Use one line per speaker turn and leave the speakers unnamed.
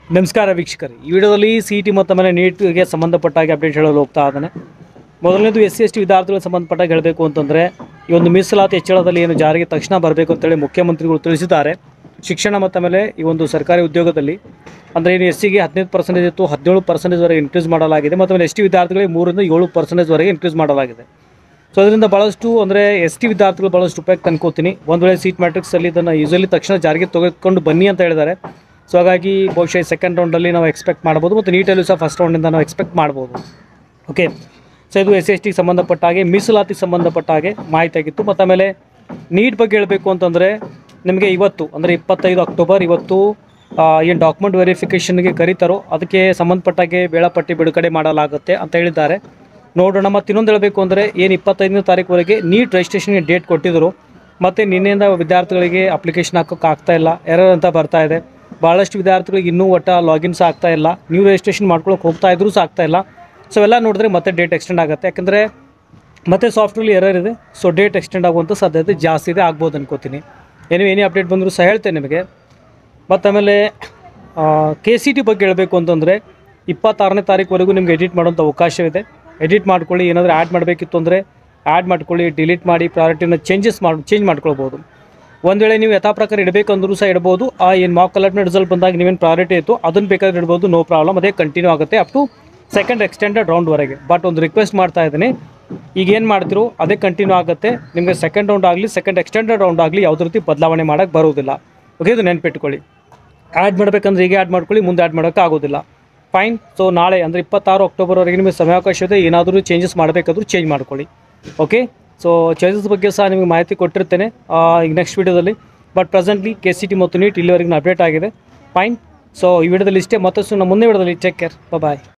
ನಮಸ್ಕಾರ ವೀಕ್ಷಕರೇ ಈ ವಿಡಿಯೋದಲ್ಲಿ ಸಿ ಟಿ ಮತ್ತು ಆಮೇಲೆ ನೀಟ್ಗೆ ಸಂಬಂಧಪಟ್ಟ ಹಾಗೆ ಅಪ್ಡೇಟ್ ಹೇಳಲು ಹೋಗ್ತಾ ಇದ್ದಾನೆ ಮೊದಲನೇದು ಎಸ್ ಸಿ ಎಸ್ ಟಿ ವಿದ್ಯಾರ್ಥಿಗಳಿಗೆ ಸಂಬಂಧಪಟ್ಟಾಗ ಹೇಳಬೇಕು ಅಂತಂದರೆ ಈ ಒಂದು ಮೀಸಲಾತಿ ಹೆಚ್ಚಳದಲ್ಲಿ ಏನು ಜಾರಿಗೆ ತಕ್ಷಣ ಬರಬೇಕು ಅಂತೇಳಿ ಮುಖ್ಯಮಂತ್ರಿಗಳು ತಿಳಿಸಿದ್ದಾರೆ ಶಿಕ್ಷಣ ಮತ್ತು ಆಮೇಲೆ ಈ ಒಂದು ಸರ್ಕಾರಿ ಉದ್ಯೋಗದಲ್ಲಿ ಅಂದರೆ ಏನು ಎಸ್ ಸಿಗೆ ಹದಿನೈದು ಪರ್ಸೆಂಟೇಜ್ ಇತ್ತು ಹದಿನೇಳು ಪರ್ಸೆಂಟೇಜ್ವರೆಗೆ ಇನ್ಕ್ರೀಸ್ ಮಾಡಲಾಗಿದೆ ಮತ್ತು ಆಮೇಲೆ ಎಸ್ ಟಿ ವಿದ್ಯಾರ್ಥಿಗಳಿಗೆ ಮೂರರಿಂದ ಏಳು ಪರ್ಸೆಂಟೇಜ್ವರೆಗೆ ಇನ್ಕ್ರೀಸ್ ಮಾಡಲಾಗಿದೆ ಸೊ ಅದರಿಂದ ಭಾಳಷ್ಟು ಅಂದರೆ ಎಸ್ ಟಿ ವಿದ್ಯಾರ್ಥಿಗಳು ಭಾಳಷ್ಟು ಉಪಯುಕ್ತ ಅನ್ಕೋತೀನಿ ಒಂದು ವೇಳೆ ಸೀಟ್ ಮ್ಯಾಟ್ರಿಕ್ಸಲ್ಲಿ ಇದನ್ನು ಯೂಸಲಿ ತಕ್ಷಣ ಜಾರಿಗೆ ತೆಗೆದುಕೊಂಡು ಬನ್ನಿ ಅಂತ ಹೇಳಿದ್ದಾರೆ ಸೊ ಹಾಗಾಗಿ ಬಹುಶಃ ಸೆಕೆಂಡ್ ರೌಂಡಲ್ಲಿ ನಾವು ಎಕ್ಸ್ಪೆಕ್ಟ್ ಮಾಡ್ಬೋದು ಮತ್ತು ನೀಟಲ್ಲೂ ಸಹ ಫಸ್ಟ್ ರೌಂಡಿಂದ ನಾವು ಎಕ್ಸ್ಪೆಕ್ಟ್ ಮಾಡ್ಬೋದು ಓಕೆ ಸೊ ಇದು ಎಸ್ ಎಸ್ ಟಿಗೆ ಸಂಬಂಧಪಟ್ಟ ಹಾಗೆ ಮೀಸಲಾತಿಗೆ ಸಂಬಂಧಪಟ್ಟ ಹಾಗೆ ಮಾಹಿತಿ ಆಗಿತ್ತು ಮತ್ತು ಆಮೇಲೆ ನೀಟ್ ಬಗ್ಗೆ ಹೇಳಬೇಕು ಅಂತಂದರೆ ನಿಮಗೆ ಇವತ್ತು ಅಂದರೆ ಇಪ್ಪತ್ತೈದು ಅಕ್ಟೋಬರ್ ಇವತ್ತು ಏನು ಡಾಕ್ಯುಮೆಂಟ್ ವೆರಿಫಿಕೇಷನ್ಗೆ ಕರೀತಾರೋ ಅದಕ್ಕೆ ಸಂಬಂಧಪಟ್ಟಾಗೆ ವೇಳಾಪಟ್ಟಿ ಬಿಡುಗಡೆ ಮಾಡಲಾಗುತ್ತೆ ಅಂತ ಹೇಳಿದ್ದಾರೆ ನೋಡೋಣ ಮತ್ತು ಇನ್ನೊಂದು ಹೇಳಬೇಕು ಅಂದರೆ ಏನು ಇಪ್ಪತ್ತೈದನೇ ತಾರೀಕುವರೆಗೆ ನೀಟ್ ರಿಜಿಸ್ಟ್ರೇಷನ್ಗೆ ಡೇಟ್ ಕೊಟ್ಟಿದ್ದರು ಮತ್ತು ನಿನ್ನೆಯಿಂದ ವಿದ್ಯಾರ್ಥಿಗಳಿಗೆ ಅಪ್ಲಿಕೇಶನ್ ಹಾಕೋಕೆ ಆಗ್ತಾ ಇಲ್ಲ ಎರರ್ ಅಂತ ಬರ್ತಾ ಇದೆ ಭಾಳಷ್ಟು ವಿದ್ಯಾರ್ಥಿಗಳಿಗೆ ಇನ್ನೂ ಒಟ್ಟ ಲಾಗಿನ್ಸ್ ಆಗ್ತಾ ಇಲ್ಲ ನ್ಯೂ ರಿಜಿಸ್ಟ್ರೇಷನ್ ಮಾಡ್ಕೊಳಕ್ಕೆ ಹೋಗ್ತಾ ಇದ್ರೂ ಸಹ ಆಗ್ತಾ ಇಲ್ಲ ಸೊ ಎಲ್ಲ ನೋಡಿದ್ರೆ ಮತ್ತೆ ಡೇಟ್ ಎಕ್ಸ್ಟೆಂಡ್ ಆಗುತ್ತೆ ಯಾಕಂದರೆ ಮತ್ತೆ ಸಾಫ್ಟ್ವೇರ್ಲಿ ಎರರ್ ಇದೆ ಸೊ ಡೇಟ್ ಎಕ್ಸ್ಟೆಂಡ್ ಆಗುವಂಥ ಸಾಧ್ಯತೆ ಜಾಸ್ತಿ ಇದೆ ಆಗ್ಬೋದು ಅನ್ಕೋತೀನಿ ಏನೋ ಏನೇ ಅಪ್ಡೇಟ್ ಬಂದರೂ ಸಹ ಹೇಳ್ತೇನೆ ನಿಮಗೆ ಮತ್ತು ಆಮೇಲೆ ಕೆ ಸಿ ಟಿ ಬಗ್ಗೆ ಹೇಳಬೇಕು ಅಂತಂದರೆ ಇಪ್ಪತ್ತಾರನೇ ತಾರೀಕುವರೆಗೂ ನಿಮ್ಗೆ ಎಡಿಟ್ ಮಾಡೋಂಥ ಅವಕಾಶವಿದೆ ಎಡಿಟ್ ಮಾಡ್ಕೊಳ್ಳಿ ಏನಾದರೂ ಆ್ಯಡ್ ಮಾಡಬೇಕಿತ್ತು ಅಂದರೆ ಆ್ಯಡ್ ಮಾಡ್ಕೊಳ್ಳಿ ಡಿಲೀಟ್ ಮಾಡಿ ಪ್ರಾಯೋರಿಟಿನ ಚೇಂಜಸ್ ಮಾಡಿ ಚೇಂಜ್ ಮಾಡ್ಕೊಳ್ಬೋದು ಒಂದು ವೇಳೆ ನೀವು ಯಥಾ ಪ್ರಕಾರ ಇಡಬೇಕಂದ್ರೂ ಸಹ ಇಡ್ಬೋದು ಆ ಏನು ಮಾಕ್ ಅಲರ್ಟ್ನ ರಿಸಲ್ಟ್ ಬಂದಾಗ ನೀವೇನು ಪ್ರಾಯೋರಿಟಿ ಇತ್ತು ಅದನ್ನು ಬೇಕಾದ್ರೆ ಇಡ್ಬೋದು ನೋ ಪ್ರಾಬ್ಲಮ್ ಅದೇ ಕಂಟಿನ್ಯೂ ಆಗುತ್ತೆ ಅಪ್ ಟು ಸೆಕೆಂಡ್ ಎಕ್ಸ್ಟೆಂಡೆಡ್ ರೌಂಡ್ವರೆಗೆ ಬಟ್ ಒಂದು ರಿಕ್ವೆಸ್ಟ್ ಮಾಡ್ತಾ ಇದ್ದೀನಿ ಈಗ ಏನು ಮಾಡ್ತಿರೋ ಅದೇ ಕಂಟಿನ್ಯೂ ಆಗುತ್ತೆ ನಿಮಗೆ ಸೆಕೆಂಡ್ ರೌಂಡ್ ಆಗಲಿ ಸೆಕೆಂಡ್ ಎಕ್ಸ್ಟೆಂಡೆಡ್ ರೌಂಡ್ ಆಗಲಿ ಯಾವುದೇ ರೀತಿ ಬದಲಾವಣೆ ಮಾಡೋಕ್ಕೆ ಬರೋದಿಲ್ಲ ಓಕೆ ಇದು ನೆನ್ಪಿಟ್ಕೊಳ್ಳಿ ಆ್ಯಡ್ ಮಾಡಬೇಕಂದ್ರೆ ಈಗ ಆ್ಯಡ್ ಮಾಡ್ಕೊಳ್ಳಿ ಮುಂದೆ ಆ್ಯಡ್ ಮಾಡೋಕ್ಕೆ ಆಗೋದಿಲ್ಲ ಫೈನ್ ಸೊ ನಾಳೆ ಅಂದರೆ ಇಪ್ಪತ್ತಾರು ಅಕ್ಟೋಬರ್ವರೆಗೆ ನಿಮಗೆ ಸಮಯಾವಕಾಶ ಇದೆ ಏನಾದರೂ ಚೇಂಜಸ್ ಮಾಡಬೇಕಾದ್ರೂ ಚೇಂಜ್ ಮಾಡ್ಕೊಳ್ಳಿ ಓಕೆ ಸೊ ಚೇಂಜಸ್ ಬಗ್ಗೆ ಸಹ ನಿಮಗೆ ಮಾಹಿತಿ ಕೊಟ್ಟಿರ್ತೇನೆ ಆ, ಈಗ ನೆಕ್ಸ್ಟ್ ವೀಡಿಯೋದಲ್ಲಿ but presently K C T ಮತ್ತು ನೀಟ್ ಇಲ್ಲಿವರೆಗಿನ ಅಪ್ಡೇಟ್ ಆಗಿದೆ ಫೈನ್ ಸೊ ಈ ವಿಡಿಯೋದಲ್ಲಿ ಇಷ್ಟೇ ಮತ್ತಷ್ಟು ನಮ್ಮ ಮುಂದೆ ವಿಡಿಯೋದಲ್ಲಿ ಚೆಕ್ ಕೇರ್ ಬಾಯ್